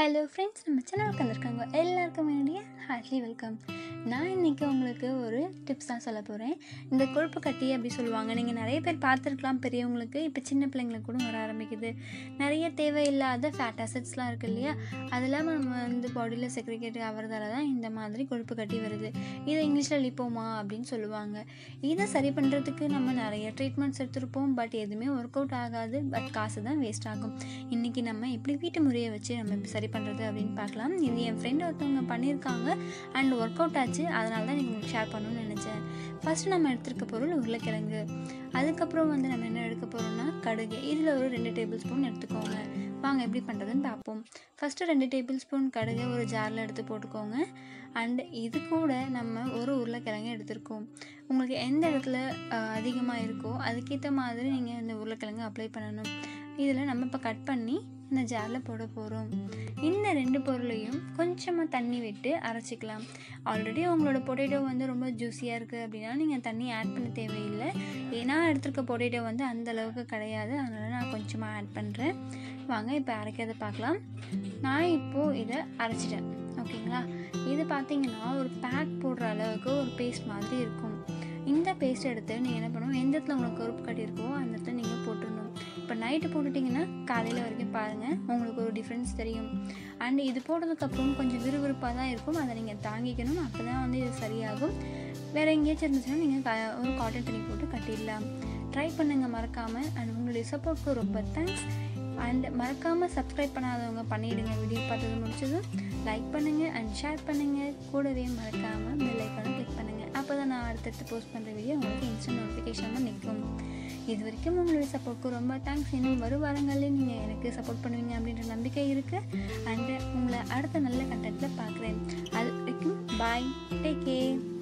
hello friends நம்ம சேனலுக்கு வந்திருக்காங்க எல்லாருக்கும் வேண்டிய ஹார்ட்லி வெல்கம் நான் இன்றைக்கி உங்களுக்கு ஒரு டிப்ஸ் தான் சொல்ல போகிறேன் இந்த கொழுப்பு கட்டி அப்படி சொல்லுவாங்க நீங்கள் நிறைய பேர் பார்த்துருக்கலாம் பெரியவங்களுக்கு இப்போ சின்ன பிள்ளைங்களுக்கு கூட வர ஆரம்பிக்குது நிறைய தேவையில்லாத ஃபேட் அசட்ஸ்லாம் இருக்குது இல்லையா அதெல்லாம் நம்ம வந்து பாடியில் செக்ரிகேட் ஆகிறதால தான் இந்த மாதிரி கொழுப்பு கட்டி வருது இதை இங்கிலீஷில் லிப்போமா அப்படின்னு சொல்லுவாங்க இதை சரி பண்ணுறதுக்கு நம்ம நிறைய ட்ரீட்மெண்ட்ஸ் எடுத்திருப்போம் பட் எதுவுமே ஒர்க் அவுட் ஆகாது பட் காசு தான் வேஸ்ட் ஆகும் இன்றைக்கி நம்ம எப்படி வீட்டு முறையை வச்சு நம்ம எப்படி சரி பண்ணுறது அப்படின்னு பார்க்கலாம் இது என் ஃப்ரெண்ட் ஒருத்தவங்க பண்ணியிருக்காங்க அண்ட் ஒர்க் அவுட் ஆச்சு அதனால தான் எனக்கு உங்களுக்கு ஷேர் பண்ணணும்னு நினச்சேன் ஃபஸ்ட்டு நம்ம எடுத்துருக்க பொருள் உருளைக்கிழங்கு அதுக்கப்புறம் வந்து நம்ம என்ன எடுக்க போகிறோம்னா கடுகு இதில் ஒரு ரெண்டு டேபிள் ஸ்பூன் எடுத்துக்கோங்க வாங்க எப்படி பண்ணுறதுன்னு பார்ப்போம் ஃபஸ்ட்டு ரெண்டு டேபிள் ஸ்பூன் கடுகு ஒரு ஜாரில் எடுத்து போட்டுக்கோங்க அண்ட் இது கூட நம்ம ஒரு உருளைக்கிழங்கு எடுத்திருக்கோம் உங்களுக்கு எந்த இடத்துல அதிகமாக இருக்கோ அதுக்கேற்ற மாதிரி நீங்கள் இந்த உருளைக்கிழங்கு அப்ளை பண்ணணும் இதில் நம்ம இப்போ கட் பண்ணி இந்த ஜாரில் போட போகிறோம் இந்த ரெண்டு பொருளையும் கொஞ்சமாக தண்ணி விட்டு அரைச்சிக்கலாம் ஆல்ரெடி உங்களோட பொட்டேட்டோ வந்து ரொம்ப ஜூஸியாக இருக்குது அப்படின்னா நீங்கள் தண்ணி ஆட் பண்ண தேவையில்லை ஏன்னா எடுத்துருக்க பொட்டேட்டோ வந்து அந்த அளவுக்கு கிடையாது அதனால் நான் கொஞ்சமாக ஆட் பண்ணுறேன் வாங்க இப்போ அரைக்கிறத பார்க்கலாம் நான் இப்போது இதை அரைச்சிட்டேன் ஓகேங்களா இது பார்த்தீங்கன்னா ஒரு பேக் போடுற அளவுக்கு ஒரு பேஸ்ட் மாதிரி இருக்கும் இந்த பேஸ்ட் எடுத்து நீங்கள் என்ன பண்ணுவோம் எந்த இடத்துல உங்களுக்கு கருப்பு கட்டியிருக்கோ அந்த இடத்துல நீங்கள் போட்டுடணும் இப்போ நைட்டு போட்டுட்டிங்கன்னா காலையில் வரைக்கும் பாருங்கள் உங்களுக்கு ஒரு டிஃப்ரென்ஸ் தெரியும் அண்ட் இது போட்டதுக்கப்புறம் கொஞ்சம் விறுவிறுப்பாக தான் இருக்கும் அதை நீங்கள் தாங்கிக்கணும் அப்போ தான் வந்து இது சரியாகும் வேறு எங்கேயாச்சும் இருந்துச்சுன்னா நீங்கள் க ஒரு காட்டன் துணி போட்டு கட்டிடலாம் ட்ரை பண்ணுங்கள் மறக்காமல் அண்ட் உங்களுடைய சப்போர்ட்க்கு ரொம்ப தேங்க்ஸ் அண்ட் மறக்காமல் சப்ஸ்கிரைப் பண்ணாதவங்க பண்ணிவிடுங்க வீடியோ பார்த்தது முடிச்சதும் லைக் பண்ணுங்கள் அண்ட் ஷேர் பண்ணுங்கள் கூடவே மறக்காமல் பெல் ஐக்கானும் கிளிக் பண்ணுங்கள் அப்போ தான் நான் அடுத்தடுத்து போஸ்ட் பண்ணுற வீடியோ உங்களுக்கு இன்ஸ்டன்ட் நோட்டிஃபிகேஷனில் நிற்கும் இது வரைக்கும் உங்களுடைய சப்போர்ட்க்கு ரொம்ப தேங்க்ஸ் இன்னும் வரும் வாரங்களில் நீங்கள் எனக்கு சப்போர்ட் பண்ணுவீங்க அப்படின்ற நம்பிக்கை இருக்குது அண்டு உங்களை அடுத்த நல்ல கண்டென்ட்டில் பார்க்குறேன் அது வரைக்கும் பாய் டேக் கேர்